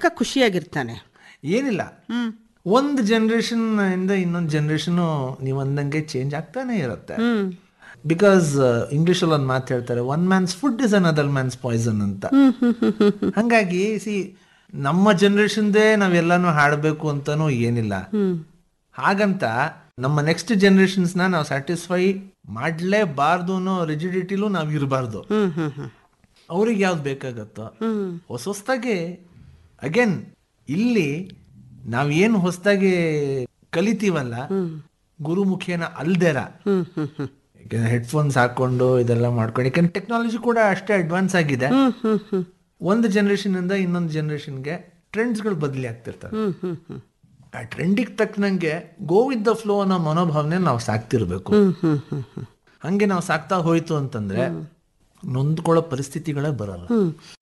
ಯಾಕ ಖುಷಿಯಾಗಿರ್ತಾನೆ ಏನಿಲ್ಲ ಒಂದು ಜನರೇಷನ್ ಇಂದ ಇನ್ನೊಂದು ಜನರೇಷನ್ ನೀವು ಅಂದಂಗೆ ಚೇಂಜ್ ಆಗ್ತಾನೆ ಇರುತ್ತೆ ಬಿಕಾಸ್ ಇಂಗ್ಲಿಷ್ ಅಲ್ಲಿ ಒಂದು ಮಾತು ಹೇಳ್ತಾರೆ one man's food is another man's poison ಅಂತ ಹಂಗಾಗಿ ಸಿ ನಮ್ಮ ಜನರೇಷನ್ದೇ ನಾವೆಲ್ಲಾನು ಹಾಡಬೇಕು ಅಂತಾನು ಏನಿಲ್ಲ ಹಾಗಂತ ನಮ್ಮ ನೆಕ್ಸ್ಟ್ ಜನರೇಷನ್ಸ್ ನ ನಾವು ಸ್ಯಾಟಿಸ್ಫೈ ಮಾಡ್ಲೇಬಾರ್ದು ಅನ್ನೋ ರಿಜಿಡಿಟಿಲೂ ನಾವು ಇರಬಾರ್ದು ಹ್ಮ್ ಹ್ಮ್ ಹ್ಮ್ ಅವ್ರಿಗೆ ಯಾವ್ದು ಬೇಕಾಗತ್ತೋ ಹೊಸ ಹೊಸ್ದಾಗಿ ಅಗೇನ್ ಇಲ್ಲಿ ನಾವೇನು ಹೊಸದಾಗಿ ಕಲಿತೀವಲ್ಲ ಗುರುಮುಖೇನ ಅಲ್ದೇರ ಹ್ಮ್ ಹ್ಮ್ ಹ್ಮ್ ಹೆಡ್ಫೋನ್ಸ್ ಹಾಕೊಂಡು ಇದೆಲ್ಲ ಮಾಡ್ಕೊಂಡು ಯಾಕಂದ್ರೆ ಟೆಕ್ನಾಲಜಿ ಕೂಡ ಅಷ್ಟೇ ಅಡ್ವಾನ್ಸ್ ಆಗಿದೆ ಹ್ಮ್ ಹ್ಮ್ ಹ್ಮ್ ಒಂದು ಜನರೇಷನ್ ಇಂದ ಇನ್ನೊಂದು ಜನರೇಷನ್ಗೆ ಟ್ರೆಂಡ್ಸ್ಗಳು ಬದಲಿ ಆಗ್ತಿರ್ತವೆ ಹ್ಮ್ ಹ್ಮ್ ಹ್ಮ್ ಆ ಟ್ರೆಂಡಿಗೆ ತಕ್ಕನಂಗೆ ಗೋ ವಿತ್ ದ ಫ್ಲೋ ಅನ್ನೋ ಮನೋಭಾವನೆ ನಾವು ಸಾಕ್ತಿರ್ಬೇಕು ಹ್ಮ್ ಹ್ಮ್ ಹ್ಮ್ ಹ್ಮ್ ಹಂಗೆ ನಾವು ಸಾಕ್ತಾ ಹೋಯ್ತು ಅಂತಂದ್ರೆ ನೊಂದ್ಕೊಳ್ಳೋ ಪರಿಸ್ಥಿತಿಗಳೇ ಬರಲ್ಲ ಹ್ಮ್